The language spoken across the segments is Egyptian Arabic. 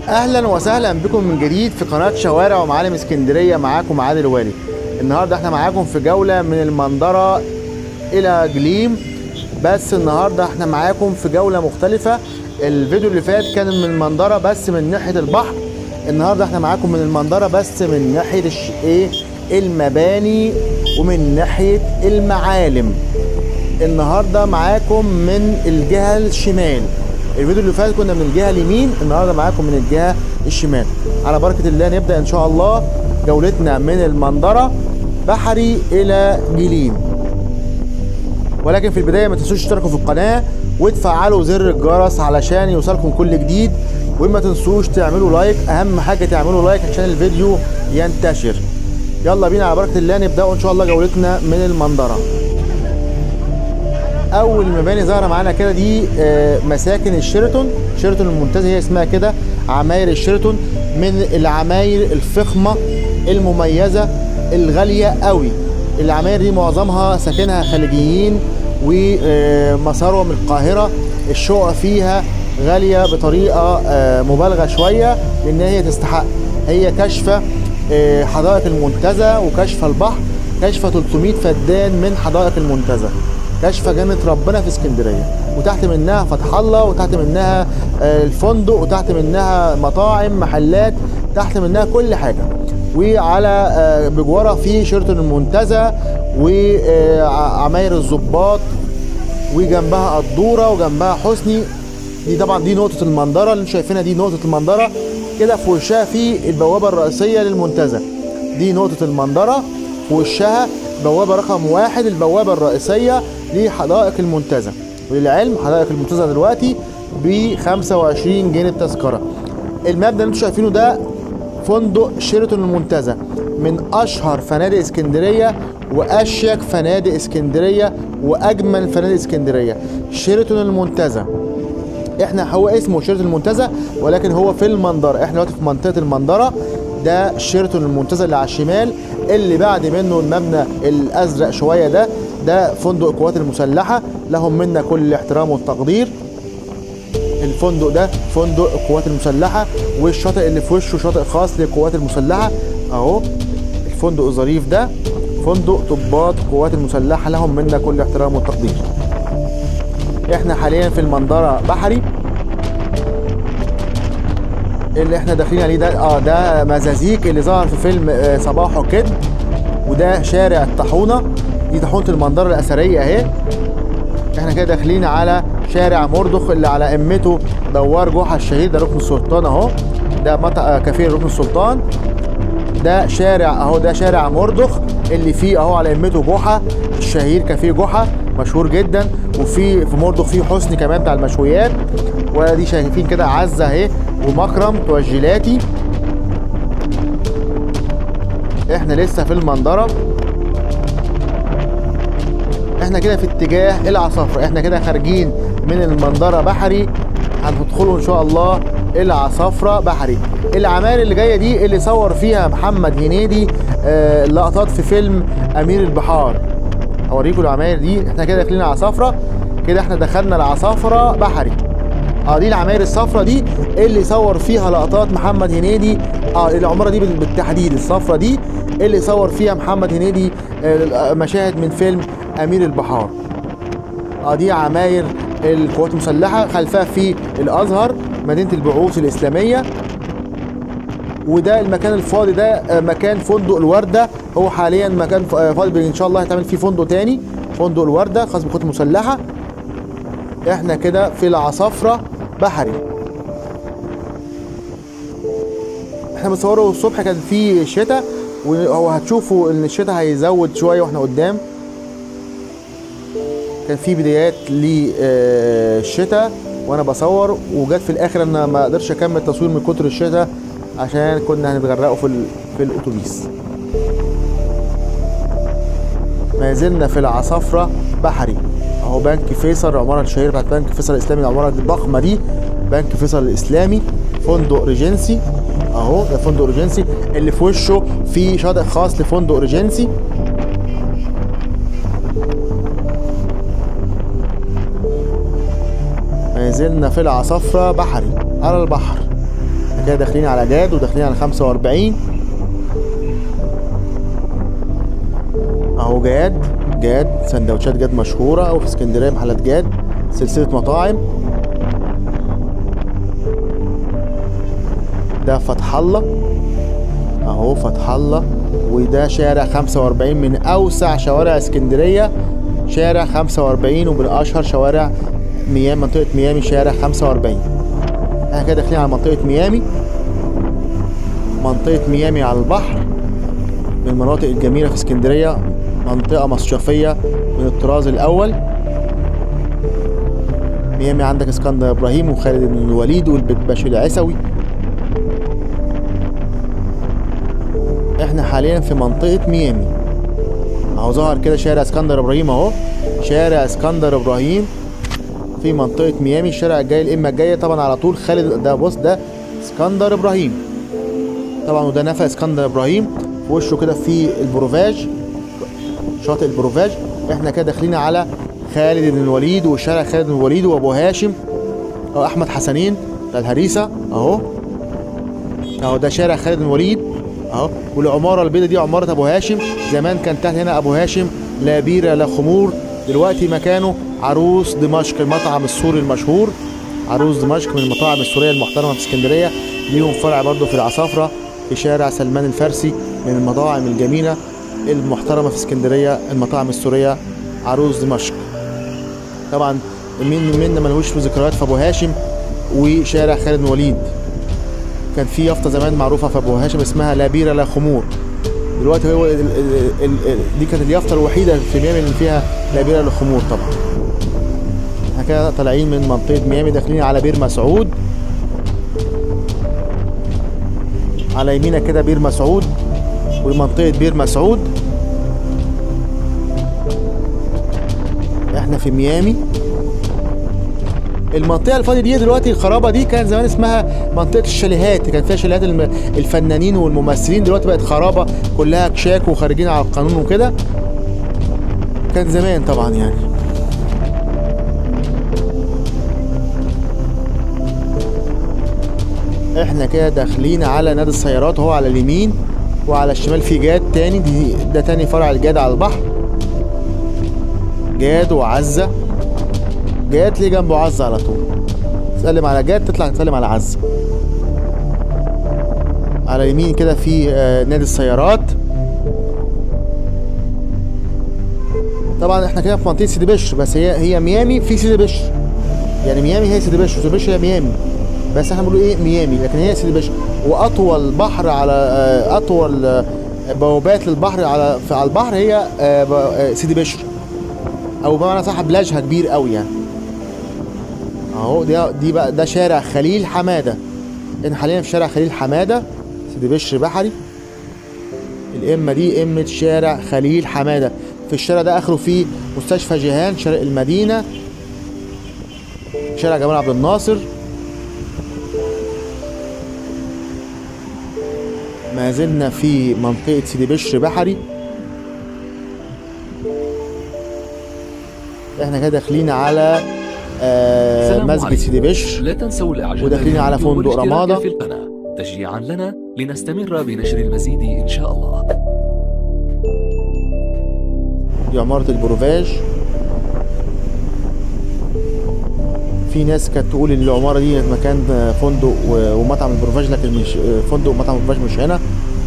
اهلا وسهلا بكم من جديد في قناه شوارع ومعالم اسكندريه معاكم عادل والي النهارده احنا معاكم في جوله من المنظره الى جليم بس النهارده احنا معاكم في جوله مختلفه الفيديو اللي فات كان من المنظره بس من ناحيه البحر النهارده احنا معاكم من المنظره بس من ناحيه الش... ايه المباني ومن ناحيه المعالم النهارده معاكم من الجهه الشمال الفيديو اللي فات كنا من الجهه اليمين النهارده معاكم من الجهه الشمال على بركه الله نبدا ان شاء الله جولتنا من المنظره بحري الى جليم ولكن في البدايه ما تنسوش تشتركوا في القناه وتفعلوا زر الجرس علشان يوصلكم كل جديد وما تنسوش تعملوا لايك اهم حاجه تعملوا لايك عشان الفيديو ينتشر يلا بينا على بركه الله نبداوا ان شاء الله جولتنا من المنظره اول مباني ظاهره معانا كده دي مساكن الشيراتون شيراتون الممتازه هي اسمها كده عماير الشيراتون من العماير الفخمه المميزه الغاليه قوي العماير دي معظمها ساكنها خليجيين ومسارها من القاهره الشقق فيها غاليه بطريقه مبالغه شويه لان هي تستحق هي كشفه حدائق المنتزه وكشفه البحر كشفه 300 فدان من حدائق المنتزه كشفه جنة ربنا في اسكندريه وتحت منها فتح الله وتحت منها الفندق وتحت منها مطاعم محلات تحت منها كل حاجه وعلى بجوارها في شيراتون المنتزه وعماير الظباط وجنبها قدوره وجنبها حسني دي طبعا دي نقطه المنظره اللي شايفينها دي نقطه المنظره كده في وشها في البوابه الرئيسيه للمنتزه دي نقطه المنظره في وشها بوابه رقم واحد البوابه الرئيسيه لحدائق المنتزه وللعلم حدائق المنتزه دلوقتي ب 25 جنيه التذكره المبنى اللي انتم شايفينه ده فندق شيراتون المنتزه من اشهر فنادق اسكندريه واشيك فنادق اسكندريه واجمل فنادق اسكندريه شيراتون المنتزه احنا هو اسمه شيراتون المنتزه ولكن هو في المنظره احنا دلوقتي في منطقه المنظره ده شيراتون المنتزه اللي على الشمال اللي بعد منه المبنى الازرق شويه ده ده فندق القوات المسلحه لهم منا كل الاحترام والتقدير الفندق ده فندق القوات المسلحه والشاطئ اللي في وشه شاطئ خاص للقوات المسلحه اهو الفندق الظريف ده فندق ضباط القوات المسلحه لهم منا كل احترام والتقدير احنا حاليا في المنظره بحري اللي احنا داخلين عليه ده اه ده مزازيك اللي ظهر في فيلم آه صباح وكد وده شارع الطاحونه دي طاحونه المنظره الاثريه اهي احنا كده داخلين على شارع مردخ اللي على قمته دوار جحا الشهيد ده ركن السلطان اهو ده مطعم كافيه ركن السلطان ده شارع اهو ده شارع مردخ اللي فيه اهو على قمته جحا الشهير كافيه جحا مشهور جدا وفي في مردخ فيه حسني كمان بتاع المشويات ودي شايفين كده عزه اهي ومكرم بتوع الجيلاتي احنا لسه في المنظره احنا كده في اتجاه العصافره احنا كده خارجين من المنظره بحري هندخلوا ان شاء الله العصافره بحري العماير اللي جايه دي اللي صور فيها محمد هنيدي آه لقطات في فيلم امير البحار اوريكم العماير دي احنا كده داخلين العصافره كده احنا دخلنا العصافره بحري اه دي العماير الصفرة دي اللي صور فيها لقطات محمد هنيدي اه العماره دي بالتحديد الصفرة دي اللي صور فيها محمد هنيدي آه مشاهد من فيلم امير البحار اه دي عماير القوات المسلحه خلفها في الازهر مدينه البعوث الاسلاميه وده المكان الفاضي ده مكان فندق الورده هو حاليا مكان فاضي ان شاء الله هيتعمل فيه فندق تاني فندق الورده خاص بالقوات المسلحه احنا كده في العصافره بحري احنا بنصوره الصبح كان في شتاء وهو هتشوفوا ان الشتاء هيزود شويه واحنا قدام كان في بدايات للشتاء وانا بصور وجت في الاخر انا ما اقدرش اكمل تصوير من كتر الشتاء عشان كنا هنتغرقوا في في الاتوبيس ما زلنا في العصافره بحري اهو بنك فيصل العماره الشهيره بتاعت بنك فيصل الاسلامي العماره الضخمه دي بنك فيصل الاسلامي فندق ريجنسي اهو ده فندق ريجنسي اللي في وشه في شاطئ خاص لفندق ريجنسي ما زلنا في العصافرة بحري على البحر كده داخلين على جاد وداخلين على 45 اهو جاد جاد سندوتشات جاد مشهورة أو في اسكندرية محلات جاد سلسلة مطاعم ده فتح الله اهو فتح الله وده شارع 45 من اوسع شوارع اسكندريه شارع 45 ومن اشهر شوارع ميامي منطقه ميامي شارع 45 احنا كده داخلين على منطقه ميامي منطقه ميامي على البحر من المناطق الجميله في اسكندريه منطقه مصيفيه من الطراز الاول ميامي عندك اسكندر ابراهيم وخالد بن الوليد والبيت باشا العسوي احنا حاليا في منطقة ميامي اهو ظهر كده شارع اسكندر ابراهيم اهو شارع اسكندر ابراهيم في منطقة ميامي الشارع الجاي الإمة الجاية طبعا على طول خالد ده بص ده اسكندر ابراهيم طبعا وده نفق اسكندر ابراهيم في وشه كده في البروفاج شاطئ البروفاج احنا كده داخلين على خالد بن الوليد وشارع خالد بن الوليد وابو هاشم او احمد حسنين بتاع الهريسه اهو اهو ده شارع خالد بن الوليد اهو والعماره البيضاء دي عماره ابو هاشم زمان كان تحت هنا ابو هاشم لا بيره لا خمور دلوقتي مكانه عروس دمشق المطعم السوري المشهور عروس دمشق من المطاعم السوريه المحترمه في اسكندريه ليهم فرع برضه في العصافره في شارع سلمان الفارسي من المطاعم الجميله المحترمه في اسكندريه المطاعم السوريه عروس دمشق طبعا مين منا ملهوش في ذكريات في ابو هاشم وشارع خالد بن وليد كان في يافطه زمان معروفه في ابو هاشم اسمها لا بيره لا خمور دلوقتي هو ال ال ال ال دي كانت اليافطه الوحيده في ميامي اللي فيها لا بيره لا خمور طبعا احنا كده طالعين من منطقه ميامي داخلين على بير مسعود على يمينك كده بير مسعود ومنطقه بير مسعود احنا في ميامي المنطقه الفاضيه دي دلوقتي الخرابه دي كان زمان اسمها منطقه الشاليهات كان فيها شاليهات الم- الفنانين والممثلين دلوقتي بقت خرابه كلها كشاك وخارجين على القانون وكده كان زمان طبعا يعني احنا كده داخلين على نادي السيارات هو على اليمين وعلى الشمال في جاد تاني دي ده تاني فرع الجاد على البحر جاد وعزه جاد تلاقي جنبه عزه على طول تسلم على جاد تطلع تسلم على عزه على اليمين كده في آه، نادي السيارات طبعا احنا كده في منطقه سيدي بشر بس هي هي ميامي في سيدي بشر يعني ميامي هي سيدي بشر سيدي بشر هي ميامي بس احنا بنقول ايه ميامي لكن هي سيدي بشر واطول بحر على آه، اطول آه، بوابات للبحر على في على البحر هي آه، ب- آه، سيدي بشر او بمعنى صح بلاجها كبير قوي يعني اهو دي دي بقى ده شارع خليل حماده احنا حاليا في شارع خليل حماده سيدي بشر بحري الامه دي امه شارع خليل حماده في الشارع ده اخره فيه مستشفى جيهان شرق المدينه شارع جمال عبد الناصر ما زلنا في منطقه سيدي بشر بحري احنا كده داخلين على آه السلام مسجد عليكم. سيدي بشر لا تنسوا الاعجاب وداخلين على بالفيديو فندق والاشتراك رمادة. في القناة تشجيعا لنا لنستمر بنشر المزيد ان شاء الله دي عمارة البروفاج في ناس كانت تقول ان العمارة دي مكان فندق و- ومطعم البروفاج لكن مش فندق ومطعم البروفاج مش هنا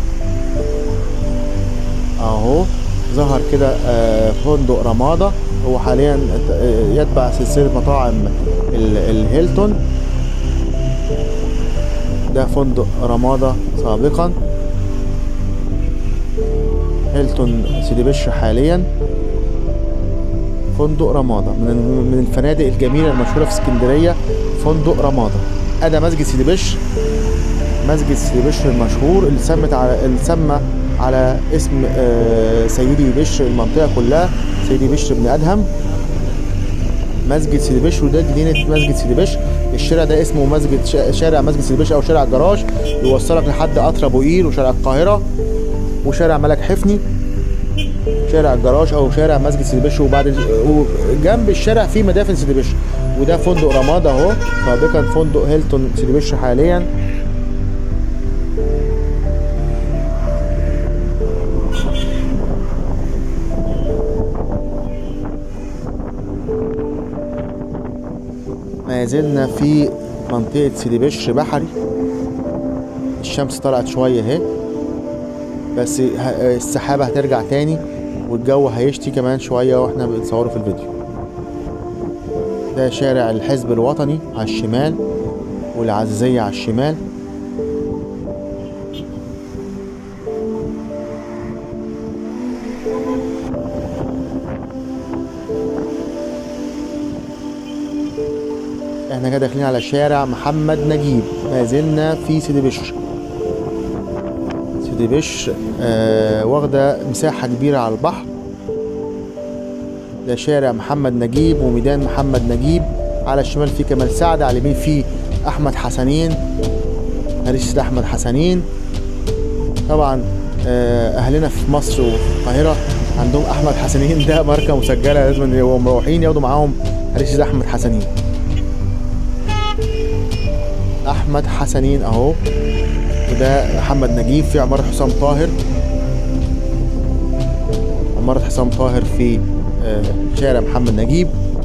اهو ظهر كده آه، فندق رمادة هو حاليا آه، يتبع سلسلة مطاعم ال- الهيلتون ده فندق رمادة سابقا هيلتون سيدي بشر حاليا فندق رمادة من من الفنادق الجميلة المشهورة في اسكندرية فندق رمادة أدا مسجد سيدي بشر مسجد سيدي بشر المشهور اللي سمت على اللي سمى على اسم آه، سيدي بشر المنطقة كلها سيدي بشر بن أدهم مسجد سيدي بشر وده جنينة مسجد سيدي بشر الشارع ده اسمه مسجد شا- شارع مسجد سيدي بشر أو شارع الجراج يوصلك لحد قطر أبو قير وشارع القاهرة وشارع ملك حفني شارع الجراج او شارع مسجد سيدي بشر وبعد وجنب الشارع في مدافن سيدي بشر وده فندق رمادة اهو سابقا فندق هيلتون سيدي بشر حاليا ما زلنا في منطقة سيدي بشر بحري الشمس طلعت شوية اهي بس ه- السحابة هترجع تاني والجو هيشتي كمان شوية واحنا بنصوره في الفيديو ده شارع الحزب الوطني على الشمال والعزيزية على الشمال احنا كده داخلين على شارع محمد نجيب ما زلنا في سيدي بشر سيدي بشر آه واخدة مساحة كبيرة على البحر ده شارع محمد نجيب وميدان محمد نجيب على الشمال في كمال سعد على اليمين في احمد حسنين هريسة احمد حسنين طبعا آه، اهلنا في مصر وفي القاهره عندهم احمد حسنين ده ماركه مسجله لازم يبقوا مروحين ياخدوا معاهم هريسة احمد حسنين احمد حسنين اهو وده محمد نجيب في عمارة حسام طاهر عمارة حسام طاهر في آه، شارع محمد نجيب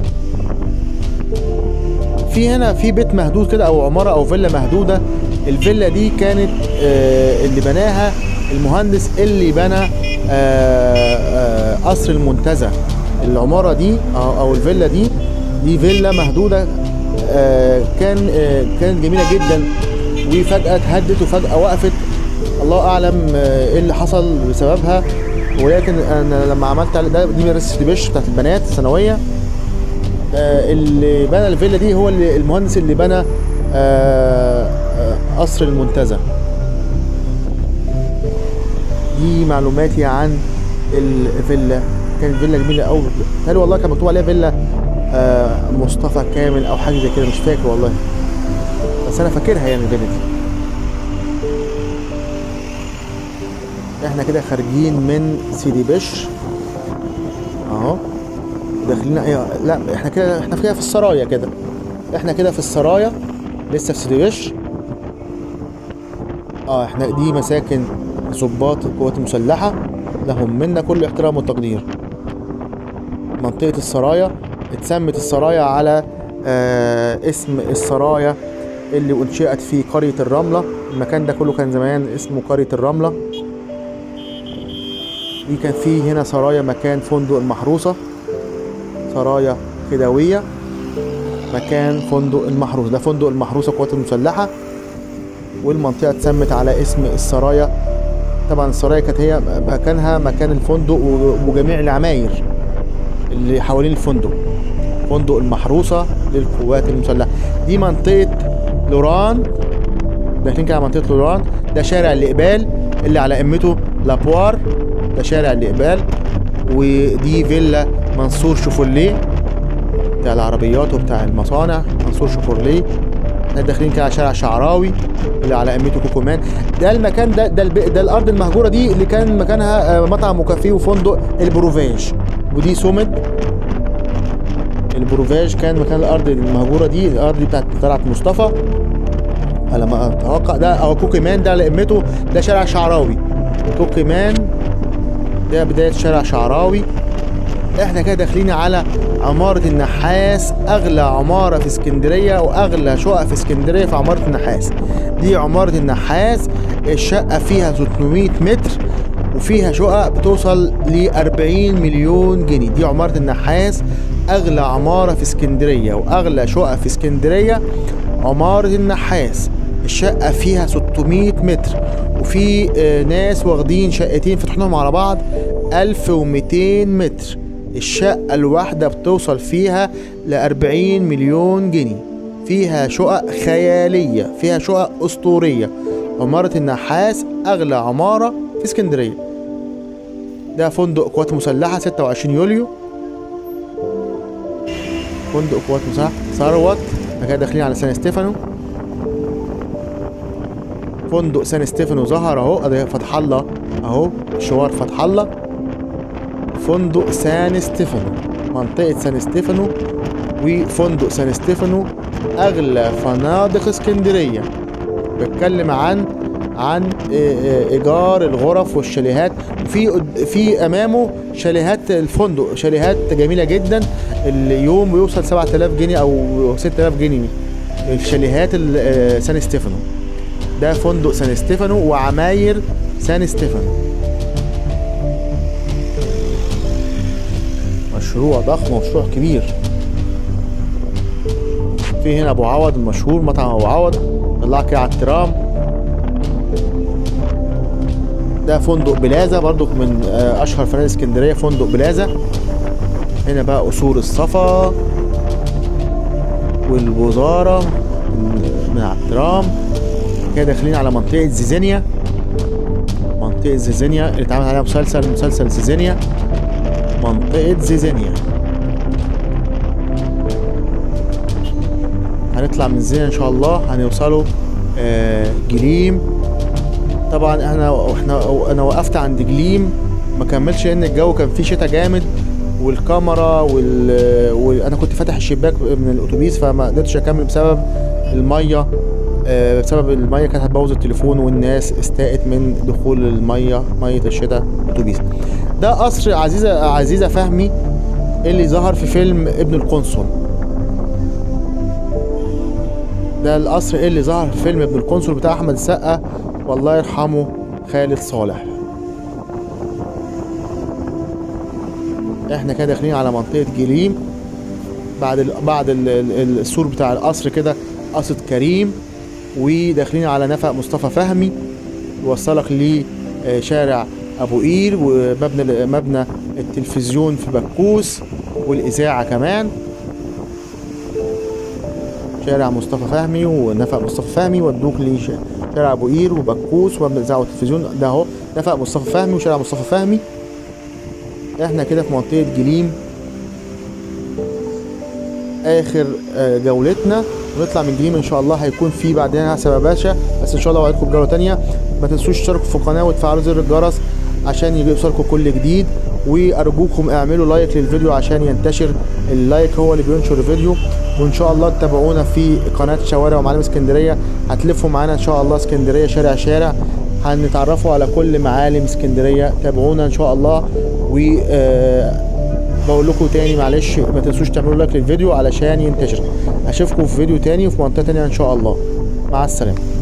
في هنا في بيت مهدود كده او عمارة او فيلا مهدودة الفيلا دي كانت آه، اللي بناها المهندس اللي بنى آه، آه، قصر المنتزه العمارة دي او أو الفيلا دي دي فيلا مهدودة آه، كان آه، كانت جميلة جدا وفجأة اتهدت وفجأة وقفت الله اعلم آه، ايه اللي حصل بسببها ولكن انا لما عملت على ده دي مدرسة بش بتاعت البنات الثانوية آه، اللي بنى الفيلا دي هو اللي المهندس اللي بنى آه، آه، قصر المنتزه دي معلوماتي عن الفيلا كانت فيلا جميله قوي هل والله كان مكتوب عليها فيلا آه، مصطفى كامل او حاجه زي كده مش فاكر والله بس انا فاكرها يعني الفيلا دي احنا كده خارجين من سيدي بشر اهو داخلين ايه لا احنا كده احنا كده في السرايا كده احنا كده في السرايا لسه في سيدي بشر اه احنا دي مساكن ضباط القوات المسلحة لهم منا كل احترام وتقدير منطقة السرايا اتسمت السرايا على آه اسم السرايا اللي انشئت في قرية الرملة المكان ده كله كان زمان اسمه قرية الرملة دي كان فيه هنا سرايا مكان فندق المحروسة سرايا خدوية مكان فندق المحروس ده فندق المحروسة القوات المسلحة والمنطقة اتسمت على اسم السرايا طبعا السرايا كانت هي مكانها مكان الفندق و- وجميع العماير اللي حوالين الفندق فندق المحروسة للقوات المسلحة دي منطقة لوران داخلين كده على منطقة لوران ده شارع الإقبال اللي على قمته لابوار ده شارع الإقبال ودي فيلا منصور شوفوليه بتاع العربيات وبتاع المصانع منصور شوفورليه احنا داخلين كده على شارع شعراوي اللي على قمته كوكومان ده المكان ده ده, الب... ده الارض المهجوره دي اللي كان مكانها آه، مطعم وكافيه وفندق البروفاج ودي سومد البروفاج كان مكان الارض المهجوره دي الارض دي بتاعت طلعت مصطفى على ما اتوقع ده اهو كوكيمان ده على قمته ده شارع شعراوي كوكيمان ده بدايه شارع شعراوي احنا كده داخلين على عمارة النحاس أغلى عمارة في اسكندرية وأغلى شقق في اسكندرية في عمارة النحاس دي عمارة النحاس الشقة فيها 600 متر وفيها شقق بتوصل ل 40 مليون جنيه دي عمارة النحاس أغلى عمارة في اسكندرية وأغلى شقق في اسكندرية عمارة النحاس الشقة فيها 600 متر وفي آه، ناس واخدين شقتين فتحناهم على بعض 1200 متر الشقة الواحدة بتوصل فيها ل 40 مليون جنيه فيها شقق خيالية فيها شقق أسطورية عمارة النحاس أغلى عمارة في اسكندرية ده فندق قوات مسلحة 26 يوليو فندق قوات مسلحة ثروت احنا كده داخلين على سان ستيفانو فندق سان ستيفانو ظهر اهو ادي فتح الله اهو شوار فتح الله فندق سان ستيفانو منطقة سان ستيفانو وفندق سان ستيفانو أغلى فنادق اسكندرية بتكلم عن عن آه، آه، ايجار الغرف والشاليهات في قد- في امامه شاليهات الفندق شاليهات جميله جدا اليوم بيوصل 7000 جنيه او 6000 جنيه الشاليهات ال- آه، سان ستيفانو ده فندق سان ستيفانو وعماير سان ستيفانو مشروع ضخم مشروع كبير في هنا ابو عوض المشهور مطعم ابو عوض طلعك كده على الترام ده فندق بلازا برضو من آه، اشهر فنادق اسكندريه فندق بلازا هنا بقى قصور الصفا والوزاره من- من على الترام كده داخلين على منطقه زيزينيا منطقه زيزينيا اللي اتعمل عليها مسلسل مسلسل زيزينيا منطقه زيزينيا هنطلع من زينيا ان شاء الله هنوصلوا آه، جليم طبعا انا احنا انا وقفت عند جليم ما كملش لان الجو كان فيه شتاء جامد والكاميرا وال... وانا كنت فاتح الشباك من الاتوبيس فما قدرتش اكمل بسبب الميه آه، بسبب الميه كانت هتبوظ التليفون والناس استاءت من دخول الميه ميه الشتاء الاتوبيس ده قصر عزيزه عزيزه فهمي اللي ظهر في فيلم ابن القنصل ده القصر اللي ظهر في فيلم ابن القنصل بتاع احمد السقا والله يرحمه خالد صالح احنا كده داخلين على منطقه جليم بعد ال... بعد ال... ال- السور بتاع القصر كده قصر كريم وداخلين على نفق مصطفى فهمي يوصلك لشارع ابو قير ومبنى مبنى التلفزيون في بكوس والاذاعه كمان شارع مصطفى فهمي ونفق مصطفى فهمي ودوك لشارع ابو قير وبكوس ومبنى الاذاعه والتلفزيون ده اهو نفق مصطفى فهمي وشارع مصطفى فهمي احنا كده في منطقه جليم اخر آه، جولتنا ونطلع من جليم ان شاء الله هيكون في بعدين حسب يا باشا بس ان شاء الله وعدكم بجوله تانية ما تنسوش تشتركوا في القناه وتفعلوا زر الجرس عشان يجي يوصلكم كل جديد وارجوكم اعملوا لايك للفيديو عشان ينتشر اللايك هو اللي بينشر الفيديو وان شاء الله تتابعونا في قناه شوارع ومعالم اسكندريه هتلفوا معانا ان شاء الله اسكندريه شارع شارع هنتعرفوا على كل معالم اسكندريه تابعونا ان شاء الله و آه، بقول لكم تاني معلش ما تنسوش تعملوا لايك للفيديو علشان ينتشر اشوفكم في فيديو تاني وفي منطقه تانية ان شاء الله مع السلامه